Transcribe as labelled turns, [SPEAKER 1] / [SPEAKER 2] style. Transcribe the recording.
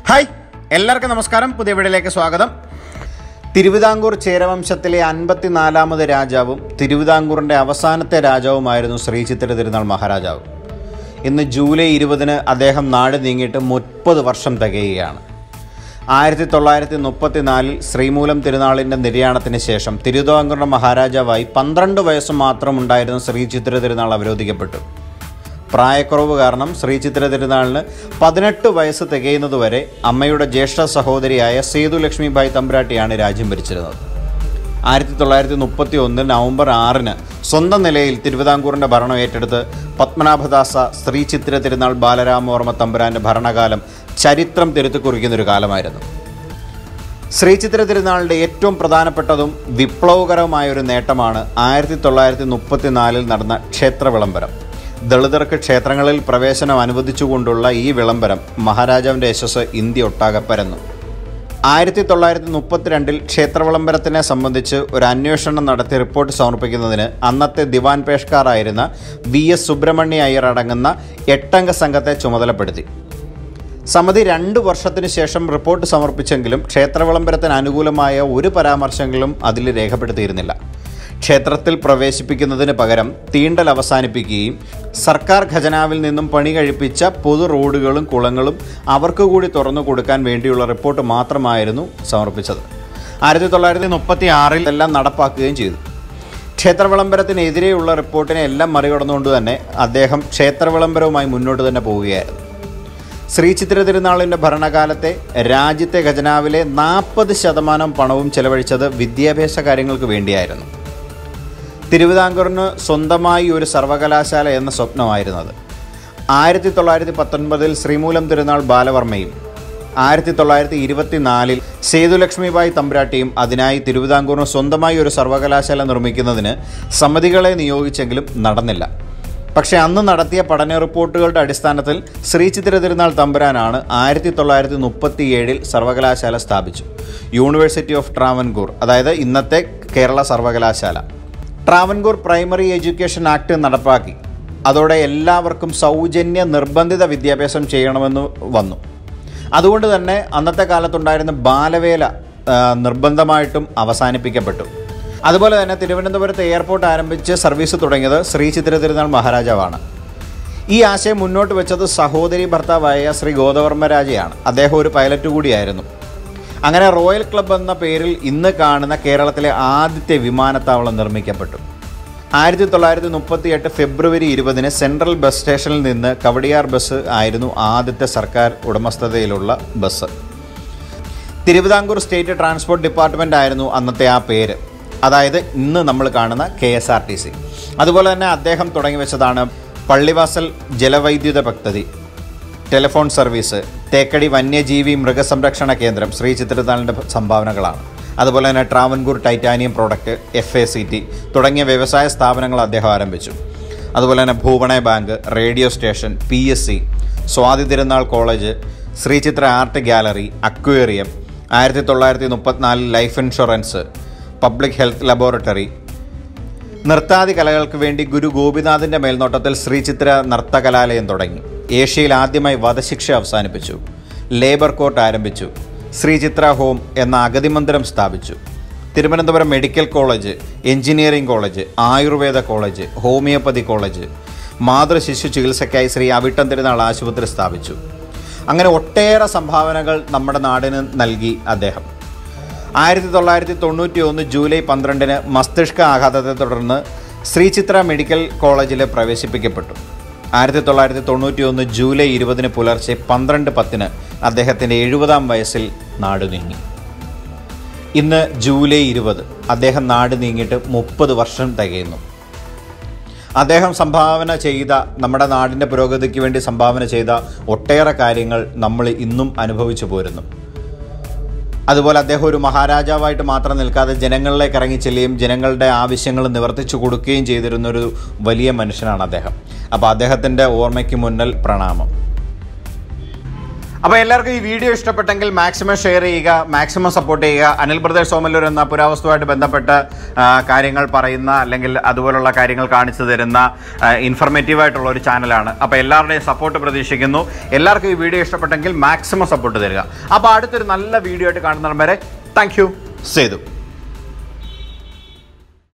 [SPEAKER 1] hi എല്ലാവർക്കും നമസ്കാരം പുതിയ വീഡിയോയിലേക്ക് സ്വാഗതം തിരുവിതാംകൂർ ചേരവംശത്തിലെ അൻപത്തിനാലാമത് രാജാവും തിരുവിതാംകൂറിൻ്റെ അവസാനത്തെ രാജാവുമായിരുന്നു ശ്രീ ചിത്ര തിരുനാൾ മഹാരാജാവ് ഇന്ന് ജൂലൈ ഇരുപതിന് അദ്ദേഹം നാട് നീങ്ങിയിട്ട് മുപ്പത് വർഷം തികയുകയാണ് ആയിരത്തി തൊള്ളായിരത്തി മുപ്പത്തിനാലിൽ ശ്രീമൂലം തിരുനാളിൻ്റെ നിര്യാണത്തിന് ശേഷം തിരുവിതാംകൂറിൻ്റെ മഹാരാജാവായി പന്ത്രണ്ട് വയസ്സ് മാത്രം ഉണ്ടായിരുന്ന ശ്രീ ചിത്ര തിരുനാൾ അവരോധിക്കപ്പെട്ടു പ്രായക്കുറവ് കാരണം ശ്രീ ചിത്ര തിരുനാളിന് പതിനെട്ട് വയസ്സ് തികയുന്നതുവരെ അമ്മയുടെ ജ്യേഷ്ഠ സഹോദരിയായ സേതു ലക്ഷ്മിബായി തമ്പുരാട്ടിയാണ് രാജ്യം ഭരിച്ചിരുന്നത് ആയിരത്തി തൊള്ളായിരത്തി മുപ്പത്തി ഒന്ന് നവംബർ ആറിന് സ്വന്തം നിലയിൽ തിരുവിതാംകൂറിൻ്റെ ഭരണം ഏറ്റെടുത്ത് പത്മനാഭദാസ ശ്രീ ചിത്ര തിരുനാൾ ബാലരാമവർമ്മ തമ്പുരാൻ്റെ ഭരണകാലം ചരിത്രം തിരുത്തി കുറിക്കുന്നൊരു കാലമായിരുന്നു ശ്രീചിത്ര തിരുനാളിൻ്റെ ഏറ്റവും പ്രധാനപ്പെട്ടതും വിപ്ലവകരമായ ഒരു നേട്ടമാണ് ആയിരത്തി തൊള്ളായിരത്തി മുപ്പത്തിനാലിൽ നടന്ന ക്ഷേത്ര വിളംബരം ദളിതർക്ക് ക്ഷേത്രങ്ങളിൽ പ്രവേശനം അനുവദിച്ചുകൊണ്ടുള്ള ഈ വിളംബരം മഹാരാജാവിൻ്റെ യശസ് ഇന്ത്യ ഒട്ടാകെ പരന്നു ആയിരത്തി തൊള്ളായിരത്തി മുപ്പത്തിരണ്ടിൽ ക്ഷേത്ര വിളംബരത്തിനെ സംബന്ധിച്ച് ഒരു അന്വേഷണം നടത്തി റിപ്പോർട്ട് സമർപ്പിക്കുന്നതിന് അന്നത്തെ ദിവാൻ പേഷ്കാറായിരുന്ന വി എസ് സുബ്രഹ്മണ്യ അയ്യർ അടങ്ങുന്ന എട്ടംഗ സംഘത്തെ ചുമതലപ്പെടുത്തി സമിതി രണ്ട് വർഷത്തിന് ശേഷം റിപ്പോർട്ട് സമർപ്പിച്ചെങ്കിലും ക്ഷേത്ര വിളംബരത്തിന് അനുകൂലമായ ഒരു പരാമർശങ്ങളും അതിൽ രേഖപ്പെടുത്തിയിരുന്നില്ല ക്ഷേത്രത്തിൽ പ്രവേശിപ്പിക്കുന്നതിന് പകരം തീണ്ടൽ അവസാനിപ്പിക്കുകയും സർക്കാർ ഖജനാവിൽ നിന്നും പണി കഴിപ്പിച്ച പൊതു റോഡുകളും കുളങ്ങളും അവർക്ക് കൂടി തുറന്നു കൊടുക്കാൻ വേണ്ടിയുള്ള റിപ്പോർട്ട് മാത്രമായിരുന്നു സമർപ്പിച്ചത് ആയിരത്തി തൊള്ളായിരത്തി മുപ്പത്തി ആറിൽ എല്ലാം നടപ്പാക്കുകയും ചെയ്തു ക്ഷേത്ര വിളംബരത്തിനെതിരെയുള്ള റിപ്പോർട്ടിനെ എല്ലാം മറികടന്നുകൊണ്ട് തന്നെ അദ്ദേഹം ക്ഷേത്ര വിളംബരവുമായി മുന്നോട്ട് തന്നെ പോവുകയായിരുന്നു ശ്രീ ചിത്ര തിരുനാളിൻ്റെ ഭരണകാലത്തെ രാജ്യത്തെ ഖജനാവിലെ നാൽപ്പത് ശതമാനം പണവും ചെലവഴിച്ചത് വിദ്യാഭ്യാസ കാര്യങ്ങൾക്ക് വേണ്ടിയായിരുന്നു തിരുവിതാംകൂറിന് സ്വന്തമായി ഒരു സർവകലാശാല എന്ന സ്വപ്നമായിരുന്നത് ആയിരത്തി തൊള്ളായിരത്തി പത്തൊൻപതിൽ ശ്രീമൂലം തിരുനാൾ ബാലവർമ്മയും ആയിരത്തി തൊള്ളായിരത്തി ഇരുപത്തിനാലിൽ സേതുലക്ഷ്മിബായി തമ്പ്രാട്ടിയും അതിനായി തിരുവിതാംകൂറിന് സ്വന്തമായി ഒരു സർവകലാശാല നിർമ്മിക്കുന്നതിന് സമിതികളെ നിയോഗിച്ചെങ്കിലും നടന്നില്ല പക്ഷേ അന്ന് നടത്തിയ പഠന റിപ്പോർട്ടുകളുടെ അടിസ്ഥാനത്തിൽ ശ്രീ ചിത്ര തിരുനാൾ തമ്പുരാനാണ് ആയിരത്തി തൊള്ളായിരത്തി മുപ്പത്തി ഏഴിൽ സർവകലാശാല സ്ഥാപിച്ചു യൂണിവേഴ്സിറ്റി ഓഫ് ട്രാവൻകൂർ അതായത് ഇന്നത്തെ കേരള സർവകലാശാല ട്രാവൻകൂർ പ്രൈമറി എഡ്യൂക്കേഷൻ ആക്ട് നടപ്പാക്കി അതോടെ എല്ലാവർക്കും സൗജന്യ നിർബന്ധിത വിദ്യാഭ്യാസം ചെയ്യണമെന്ന് വന്നു അതുകൊണ്ട് തന്നെ അന്നത്തെ കാലത്തുണ്ടായിരുന്ന ബാലവേല ആ, നിർബന്ധമായിട്ടും അവസാനിപ്പിക്കപ്പെട്ടു അതുപോലെ തന്നെ തിരുവനന്തപുരത്ത് എയർപോർട്ട് ആരംഭിച്ച് സർവീസ് തുടങ്ങിയത് ശ്രീ ചിത്ര തിരുനാൾ മഹാരാജാവാണ് ഈ ആശയം മുന്നോട്ട് വെച്ചത് സഹോദരി ഭർത്താവായ ശ്രീ ഗോദവർമ്മരാജയാണ് അദ്ദേഹം ഒരു പൈലറ്റ് കൂടിയായിരുന്നു അങ്ങനെ റോയൽ ക്ലബ്ബ് എന്ന പേരിൽ ഇന്ന് കാണുന്ന കേരളത്തിലെ ആദ്യത്തെ വിമാനത്താവളം നിർമ്മിക്കപ്പെട്ടു ആയിരത്തി തൊള്ളായിരത്തി മുപ്പത്തി എട്ട് ഫെബ്രുവരി ഇരുപതിന് സെൻട്രൽ ബസ് സ്റ്റേഷനിൽ നിന്ന് കവടിയാർ ബസ് ആയിരുന്നു ആദ്യത്തെ സർക്കാർ ഉടമസ്ഥതയിലുള്ള bus Thiruvithamkoor state transport department ആയിരുന്നു അന്നത്തെ ആ പേര് അതായത് ഇന്ന് നമ്മൾ കാണുന്ന K S R T C അതുപോലെ തന്നെ അദ്ദേഹം തുടങ്ങി വെച്ചതാണ് പള്ളിവാസൽ ജലവൈദ്യുത പദ്ധതി ടെലിഫോൺ സർവീസ് തേക്കടി വന്യജീവി മൃഗസംരക്ഷണ കേന്ദ്രം ശ്രീ ചിത്രതാളിൻ്റെ സംഭാവനകളാണ് അതുപോലെ തന്നെ Travancore titanium product F A C T തുടങ്ങിയ വ്യവസായ സ്ഥാപനങ്ങൾ അദ്ദേഹം ആരംഭിച്ചു അതുപോലെ തന്നെ ഭൂപണ bank radio station P S C Swathi Thirunal college Sreechitra art gallery aquarium ആയിരത്തി തൊള്ളായിരത്തി മുപ്പത്തിനാലിൽ life insurance public health laboratory നൃത്താദി കലകൾക്ക് വേണ്ടി ഗുരു ഗോപിനാഥിൻ്റെ മേൽനോട്ടത്തിൽ ശ്രീചിത്ര നർത്തകലാലയം തുടങ്ങി ഏഷ്യയിൽ ആദ്യമായി വധശിക്ഷ അവസാനിപ്പിച്ചു ലേബർ കോർട്ട് ആരംഭിച്ചു ശ്രീചിത്ര ഹോം എന്ന അഗതി മന്ദിരം സ്ഥാപിച്ചു Thiruvananthapuram medical college engineering college Ayurveda college homeopathy college മാതൃ ശിശു ചികിത്സയ്ക്കായി ശ്രീ അവിട്ടം തിരുനാൾ ആശുപത്രി സ്ഥാപിച്ചു അങ്ങനെ ഒട്ടേറെ സംഭാവനകൾ നമ്മുടെ നാടിന് നൽകി അദ്ദേഹം ആയിരത്തി തൊള്ളായിരത്തി തൊണ്ണൂറ്റി ഒന്ന് ജൂലൈ പന്ത്രണ്ടിന് മസ്തിഷ്ക ആഘാതത്തെ തുടർന്ന് ശ്രീചിത്ര മെഡിക്കൽ കോളേജിൽ പ്രവേശിപ്പിക്കപ്പെട്ടു ആയിരത്തി തൊള്ളായിരത്തി തൊണ്ണൂറ്റി ഒന്ന് ജൂലൈ ഇരുപതിന് പുലർച്ചെ പന്ത്രണ്ട് പത്തിന് അദ്ദേഹത്തിൻ്റെ എഴുപതാം വയസ്സിൽ നാട് നീങ്ങി ഇന്ന് ജൂലൈ ഇരുപത് അദ്ദേഹം നാട് നീങ്ങിയിട്ട് മുപ്പത് വർഷം തികയുന്നു അദ്ദേഹം സംഭാവന ചെയ്ത നമ്മുടെ നാടിൻ്റെ പുരോഗതിക്ക് വേണ്ടി സംഭാവന ചെയ്ത ഒട്ടേറെ കാര്യങ്ങൾ നമ്മൾ ഇന്നും അനുഭവിച്ചു പോരുന്നു അതുപോലെ അദ്ദേഹം ഒരു മഹാരാജാവായിട്ട് മാത്രം നിൽക്കാതെ ജനങ്ങളിലേക്ക് ഇറങ്ങി ചെല്ലുകയും ജനങ്ങളുടെ ആവശ്യങ്ങൾ നിവർത്തിച്ചു കൊടുക്കുകയും ചെയ്തിരുന്നൊരു വലിയ മനുഷ്യനാണ് അദ്ദേഹം അപ്പോൾ അദ്ദേഹത്തിൻ്റെ ഓർമ്മയ്ക്ക് മുന്നിൽ പ്രണാമം അപ്പോൾ എല്ലാവർക്കും ഈ വീഡിയോ ഇഷ്ടപ്പെട്ടെങ്കിൽ മാക്സിമം ഷെയർ ചെയ്യുക മാക്സിമം സപ്പോർട്ട് ചെയ്യുക അനിൽ ബ്രദേഴ്സ് സോമല്ലൂർ എന്ന പുരാവസ്തുവായിട്ട് ബന്ധപ്പെട്ട് ആ, കാര്യങ്ങൾ പറയുന്ന അല്ലെങ്കിൽ അതുപോലുള്ള കാര്യങ്ങൾ കാണിച്ചു തരുന്ന ഇൻഫർമേറ്റീവ് ആയിട്ടുള്ള ഒരു ചാനലാണ് അപ്പോൾ എല്ലാവരുടെയും സപ്പോർട്ട് പ്രതീക്ഷിക്കുന്നു എല്ലാവർക്കും ഈ വീഡിയോ ഇഷ്ടപ്പെട്ടെങ്കിൽ മാക്സിമം സപ്പോർട്ട് തരിക അപ്പോൾ അടുത്തൊരു നല്ല വീഡിയോ ആയിട്ട് കാണുന്നവരെ താങ്ക് യു സേതു